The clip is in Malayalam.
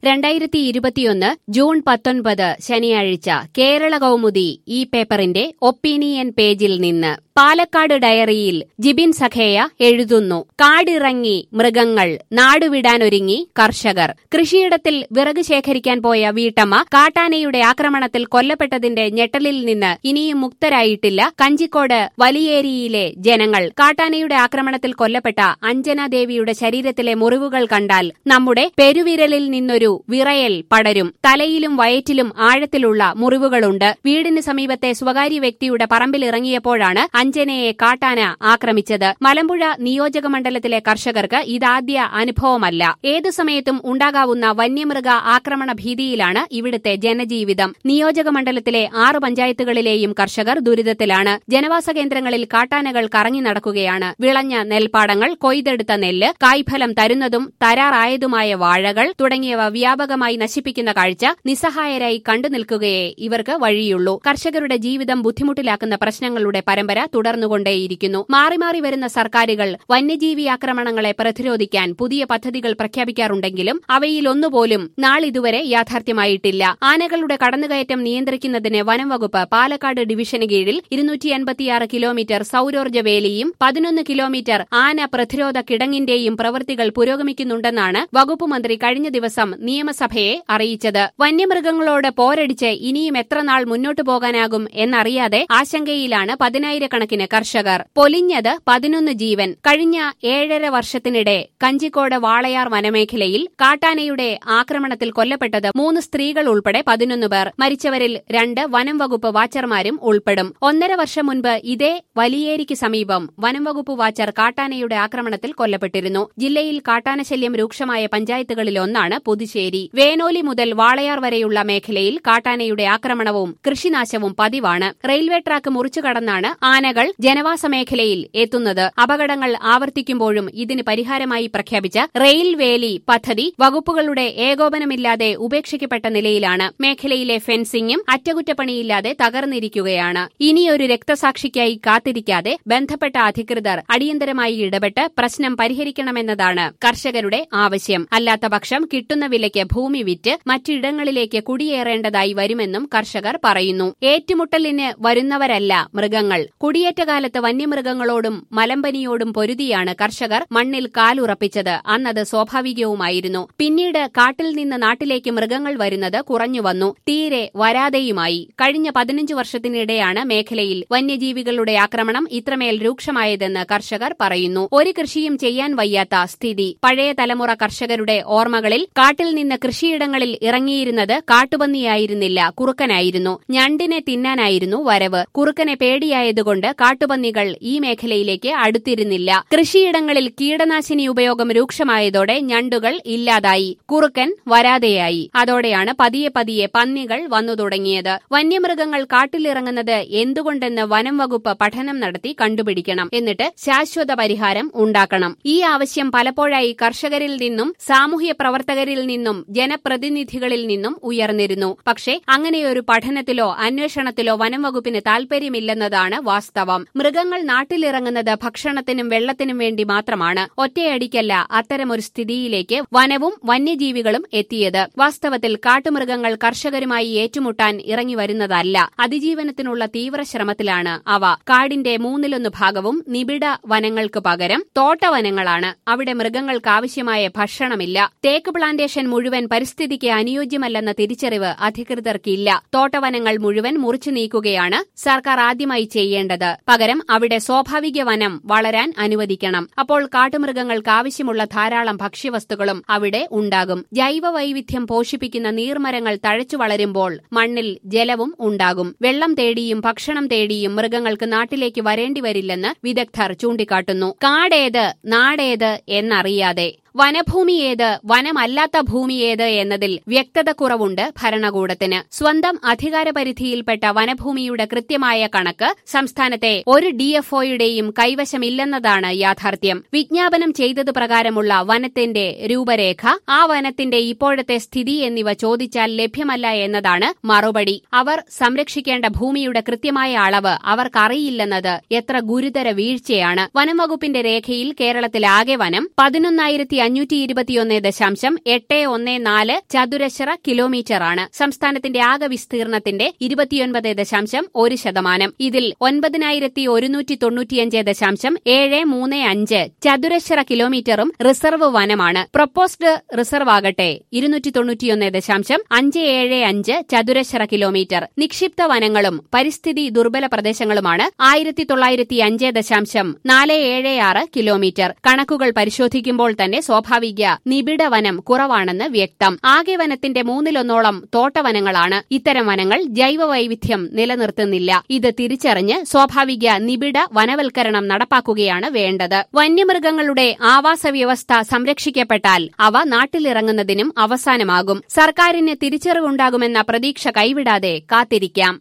രണ്ടായിരത്തി ഇരുപത്തിയൊന്ന് ജൂൺ പത്തൊൻപത് ശനിയാഴ്ച കേരള കൗമുദി ഈ പേപ്പറിന്റെ ഒപ്പീനിയൻ പേജിൽ നിന്ന് പാലക്കാട് ഡയറിയിൽ ജിബിൻ സഖേയ എഴുതുന്നു കാടിറങ്ങി മൃഗങ്ങൾ നാടുവിടാനൊരുങ്ങി കർഷകർ കൃഷിയിടത്തിൽ വിറക് ശേഖരിക്കാൻ പോയ വീട്ടമ്മ കാട്ടാനയുടെ ആക്രമണത്തിൽ കൊല്ലപ്പെട്ടതിന്റെ ഞെട്ടലിൽ നിന്ന് ഇനിയും മുക്തരായിട്ടില്ല കഞ്ചിക്കോട് വലിയേരിയിലെ ജനങ്ങൾ കാട്ടാനയുടെ ആക്രമണത്തിൽ കൊല്ലപ്പെട്ട അഞ്ജനാദേവിയുടെ ശരീരത്തിലെ മുറിവുകൾ കണ്ടാൽ നമ്മുടെ പെരുവിരലിൽ നിന്നൊരു വിറയൽ പടരും തലയിലും വയറ്റിലും ആഴത്തിലുള്ള മുറിവുകളുണ്ട് വീടിന് സമീപത്തെ സ്വകാര്യ വ്യക്തിയുടെ പറമ്പിലിറങ്ങിയപ്പോഴാണ് അഞ്ജനയെ കാട്ടാന ആക്രമിച്ചത് മലമ്പുഴ നിയോജക മണ്ഡലത്തിലെ കർഷകർക്ക് ഇതാദ്യ അനുഭവമല്ല ഏതു സമയത്തും ഉണ്ടാകാവുന്ന വന്യമൃഗ ആക്രമണ ഭീതിയിലാണ് ഇവിടുത്തെ ജനജീവിതം നിയോജക മണ്ഡലത്തിലെ ആറ് പഞ്ചായത്തുകളിലെയും കർഷകർ ദുരിതത്തിലാണ് ജനവാസ കേന്ദ്രങ്ങളിൽ കാട്ടാനകൾ കറങ്ങി നടക്കുകയാണ് വിളഞ്ഞ നെൽപ്പാടങ്ങൾ കൊയ്തെടുത്ത നെല്ല് കായ്ഫലം തരുന്നതും തരാറായതുമായ വാഴകൾ തുടങ്ങിയവ വ്യാപകമായി നശിപ്പിക്കുന്ന കാഴ്ച നിസ്സഹായരായി കണ്ടു നിൽക്കുകയേ ഇവർക്ക് വഴിയുള്ളൂ കർഷകരുടെ ജീവിതം ബുദ്ധിമുട്ടിലാക്കുന്ന പ്രശ്നങ്ങളുടെ പരമ്പര തുടർന്നുകൊണ്ടേയിരിക്കുന്നു മാറി മാറി വരുന്ന സർക്കാരുകൾ വന്യജീവി ആക്രമണങ്ങളെ പ്രതിരോധിക്കാൻ പുതിയ പദ്ധതികൾ പ്രഖ്യാപിക്കാറുണ്ടെങ്കിലും അവയിലൊന്നുപോലും നാളിതുവരെ യാഥാർത്ഥ്യമായിട്ടില്ല ആനകളുടെ കടന്നുകയറ്റം നിയന്ത്രിക്കുന്നതിന് വനം വകുപ്പ് പാലക്കാട് ഡിവിഷന് കീഴിൽ ഇരുന്നൂറ്റി എൺപത്തിയാറ് കിലോമീറ്റർ സൌരോർജ്ജ വേലിയും പതിനൊന്ന് കിലോമീറ്റർ ആന പ്രതിരോധ കിടങ്ങിന്റെയും പ്രവൃത്തികൾ പുരോഗമിക്കുന്നുണ്ടെന്നാണ് വകുപ്പ് മന്ത്രി കഴിഞ്ഞ ദിവസം നിയമസഭയെ അറിയിച്ചത് വന്യമൃഗങ്ങളോട് പോരടിച്ച് ഇനിയും എത്ര നാൾ മുന്നോട്ടു പോകാനാകും എന്നറിയാതെ ആശങ്കയിലാണ് പതിനായിരക്കണക്കിന് കർഷകർ പൊലിഞ്ഞത് പതിനൊന്ന് ജീവൻ കഴിഞ്ഞ ഏഴര വർഷത്തിനിടെ കഞ്ചിക്കോട് വാളയാർ വനമേഖലയിൽ കാട്ടാനയുടെ ആക്രമണത്തിൽ കൊല്ലപ്പെട്ടത് മൂന്ന് സ്ത്രീകൾ ഉൾപ്പെടെ പതിനൊന്ന് പേർ മരിച്ചവരിൽ രണ്ട് വനം വകുപ്പ് വാച്ചർമാരും ഉൾപ്പെടും ഒന്നര വർഷം മുൻപ് ഇതേ വലിയേരിക്ക് സമീപം വനം വകുപ്പ് വാച്ചർ കാട്ടാനയുടെ ആക്രമണത്തിൽ കൊല്ലപ്പെട്ടിരുന്നു ജില്ലയിൽ കാട്ടാനശല്യം രൂക്ഷമായ പഞ്ചായത്തുകളിലൊന്നാണ് പുതുശ്ശേരി വേനോലി മുതൽ വാളയാർ വരെയുള്ള മേഖലയിൽ കാട്ടാനയുടെ ആക്രമണവും കൃഷിനാശവും പതിവാണ് റെയിൽവേ ട്രാക്ക് മുറിച്ചു കടന്നാണ് ആനകൾ ജനവാസ മേഖലയിൽ എത്തുന്നത് അപകടങ്ങൾ ആവർത്തിക്കുമ്പോഴും ഇതിന് പരിഹാരമായി പ്രഖ്യാപിച്ച റെയിൽ വേലി പദ്ധതി വകുപ്പുകളുടെ ഏകോപനമില്ലാതെ ഉപേക്ഷിക്കപ്പെട്ട നിലയിലാണ് മേഖലയിലെ ഫെൻസിംഗും അറ്റകുറ്റപ്പണിയില്ലാതെ തകർന്നിരിക്കുകയാണ് ഇനിയൊരു രക്തസാക്ഷിക്കായി കാത്തിരിക്കാതെ ബന്ധപ്പെട്ട അധികൃതർ അടിയന്തരമായി ഇടപെട്ട് പ്രശ്നം പരിഹരിക്കണമെന്നതാണ് കർഷകരുടെ ആവശ്യം അല്ലാത്തപക്ഷം കിട്ടുന്ന വിലയ്ക്ക് ഭൂമി വിറ്റ് മറ്റിടങ്ങളിലേക്ക് കുടിയേറേണ്ടതായി വരുമെന്നും കർഷകർ പറയുന്നു ഏറ്റുമുട്ടലിന് വരുന്നവരല്ല മൃഗങ്ങൾ കുടിയേറ്റകാലത്ത് വന്യമൃഗങ്ങളോടും മലമ്പനിയോടും പൊരുതിയാണ് കർഷകർ മണ്ണിൽ കാലുറപ്പിച്ചത് അന്നത് സ്വാഭാവികവുമായിരുന്നു പിന്നീട് കാട്ടിൽ നിന്ന് നാട്ടിലേക്ക് മൃഗങ്ങൾ വരുന്നത് കുറഞ്ഞുവന്നു തീരെ വരാതെയുമായി കഴിഞ്ഞ പതിനഞ്ച് വർഷത്തിനിടെയാണ് മേഖലയിൽ വന്യജീവികളുടെ ആക്രമണം ഇത്രമേൽ രൂക്ഷമായതെന്ന് കർഷകർ പറയുന്നു ഒരു കൃഷിയും ചെയ്യാൻ വയ്യാത്ത സ്ഥിതി പഴയ തലമുറ കർഷകരുടെ ഓർമ്മകളിൽ കാട്ടിൽ നിന്ന് കൃഷിയിടങ്ങളിൽ ഇറങ്ങിയിരുന്നത് കാട്ടുപന്നിയായിരുന്നില്ല കുറുക്കനായിരുന്നു ഞണ്ടിനെ തിന്നാനായിരുന്നു വരവ് കുറുക്കനെ പേടിയായതുകൊണ്ട് കാട്ടുപന്നികൾ ഈ മേഖലയിലേക്ക് അടുത്തിരുന്നില്ല കൃഷിയിടങ്ങളിൽ കീടനാശിനി ഉപയോഗം രൂക്ഷമായതോടെ ഞണ്ടുകൾ ഇല്ലാതായി കുറുക്കൻ വരാതെയായി അതോടെയാണ് പതിയെ പതിയെ പന്നികൾ വന്നു തുടങ്ങിയത് വന്യമൃഗങ്ങൾ കാട്ടിലിറങ്ങുന്നത് എന്തുകൊണ്ടെന്ന് വനം വകുപ്പ് പഠനം നടത്തി കണ്ടുപിടിക്കണം എന്നിട്ട് ശാശ്വത പരിഹാരം ഉണ്ടാക്കണം ഈ ആവശ്യം പലപ്പോഴായി കർഷകരിൽ നിന്നും സാമൂഹ്യ പ്രവർത്തകരിൽ നിന്നും ജനപ്രതിനിധികളിൽ നിന്നും ഉയർന്നിരുന്നു പക്ഷേ അങ്ങനെയൊരു പഠനത്തിലോ അന്വേഷണത്തിലോ വനം വകുപ്പിന് താൽപര്യമില്ലെന്നതാണ് വാസ്തവം മൃഗങ്ങൾ നാട്ടിലിറങ്ങുന്നത് ഭക്ഷണത്തിനും വെള്ളത്തിനും വേണ്ടി മാത്രമാണ് ഒറ്റയടിക്കല്ല അത്തരമൊരു സ്ഥിതിയിലേക്ക് വനവും വന്യജീവികളും എത്തിയത് വാസ്തവത്തിൽ കാട്ടുമൃഗങ്ങൾ കർഷകരുമായി ഏറ്റുമുട്ടാൻ ഇറങ്ങി വരുന്നതല്ല അതിജീവനത്തിനുള്ള തീവ്ര ശ്രമത്തിലാണ് അവ കാടിന്റെ മൂന്നിലൊന്ന് ഭാഗവും നിബിഡ വനങ്ങൾക്ക് പകരം തോട്ടവനങ്ങളാണ് അവിടെ മൃഗങ്ങൾക്ക് ആവശ്യമായ ഭക്ഷണമില്ല തേക്ക് പ്ലാന്റേഷൻ മുഴുവൻ പരിസ്ഥിതിക്ക് അനുയോജ്യമല്ലെന്ന തിരിച്ചറിവ് അധികൃതർക്കില്ല തോട്ടവനങ്ങൾ മുഴുവൻ മുറിച്ചു നീക്കുകയാണ് സർക്കാർ ആദ്യമായി ചെയ്യേണ്ടത് പകരം അവിടെ സ്വാഭാവിക വനം വളരാൻ അനുവദിക്കണം അപ്പോൾ കാട്ടുമൃഗങ്ങൾക്ക് ആവശ്യമുള്ള ധാരാളം ഭക്ഷ്യവസ്തുക്കളും അവിടെ ഉണ്ടാകും ജൈവ വൈവിധ്യം പോഷിപ്പിക്കുന്ന നീർമരങ്ങൾ തഴച്ചു വളരുമ്പോൾ മണ്ണിൽ ജലവും ഉണ്ടാകും വെള്ളം തേടിയും ഭക്ഷണം തേടിയും മൃഗങ്ങൾക്ക് നാട്ടിലേക്ക് വരേണ്ടി വരില്ലെന്ന് വിദഗ്ധർ ചൂണ്ടിക്കാട്ടുന്നു കാടേത് നാടേത് എന്നറിയാതെ വനഭൂമി ഏത് വനമല്ലാത്ത ഭൂമി ഏത് എന്നതിൽ വ്യക്തത കുറവുണ്ട് ഭരണകൂടത്തിന് സ്വന്തം അധികാരപരിധിയിൽപ്പെട്ട വനഭൂമിയുടെ കൃത്യമായ കണക്ക് സംസ്ഥാനത്തെ ഒരു ഡിഎഫ്ഒയുടെയും കൈവശമില്ലെന്നതാണ് യാഥാർത്ഥ്യം വിജ്ഞാപനം ചെയ്തത് പ്രകാരമുള്ള വനത്തിന്റെ രൂപരേഖ ആ വനത്തിന്റെ ഇപ്പോഴത്തെ സ്ഥിതി എന്നിവ ചോദിച്ചാൽ ലഭ്യമല്ല എന്നതാണ് മറുപടി അവർ സംരക്ഷിക്കേണ്ട ഭൂമിയുടെ കൃത്യമായ അളവ് അവർക്കറിയില്ലെന്നത് എത്ര ഗുരുതര വീഴ്ചയാണ് വനം വകുപ്പിന്റെ രേഖയിൽ കേരളത്തിലാകെ വനം പതിനൊന്നായിരത്തി അഞ്ഞൂറ്റി ഇരുപത്തിയൊന്ന് ദശാംശം എട്ട് ഒന്ന് നാല് ചതുരശ്ര കിലോമീറ്ററാണ് സംസ്ഥാനത്തിന്റെ ആകെ വിസ്തീർണത്തിന്റെ ഇരുപത്തിയൊൻപത് ദശാംശം ഒരു ശതമാനം ഇതിൽ ഒൻപതിനായിരത്തി ഒരുന്നൂറ്റി തൊണ്ണൂറ്റിയഞ്ച് ദശാംശം ഏഴ് മൂന്ന് അഞ്ച് ചതുരശ്ര കിലോമീറ്ററും റിസർവ് വനമാണ് പ്രൊപ്പോസ്ഡ് റിസർവ് ആകട്ടെ ഇരുന്നൂറ്റി തൊണ്ണൂറ്റിയൊന്ന് ദശാംശം അഞ്ച് ഏഴ് അഞ്ച് ചതുരശ്ര കിലോമീറ്റർ നിക്ഷിപ്ത വനങ്ങളും പരിസ്ഥിതി ദുർബല പ്രദേശങ്ങളുമാണ് ആയിരത്തി തൊള്ളായിരത്തി അഞ്ച് ദശാംശം നാല് ഏഴ് ആറ് കിലോമീറ്റർ കണക്കുകൾ പരിശോധിക്കുമ്പോൾ തന്നെ സ്വാഭാവിക നിബിഡ വനം കുറവാണെന്ന് വ്യക്തം ആകെ വനത്തിന്റെ മൂന്നിലൊന്നോളം തോട്ടവനങ്ങളാണ് ഇത്തരം വനങ്ങൾ ജൈവ വൈവിധ്യം നിലനിർത്തുന്നില്ല ഇത് തിരിച്ചറിഞ്ഞ് സ്വാഭാവിക നിബിഡ വനവൽക്കരണം നടപ്പാക്കുകയാണ് വേണ്ടത് വന്യമൃഗങ്ങളുടെ ആവാസ വ്യവസ്ഥ സംരക്ഷിക്കപ്പെട്ടാൽ അവ നാട്ടിലിറങ്ങുന്നതിനും അവസാനമാകും സർക്കാരിന് തിരിച്ചറിവുണ്ടാകുമെന്ന പ്രതീക്ഷ കൈവിടാതെ കാത്തിരിക്കാം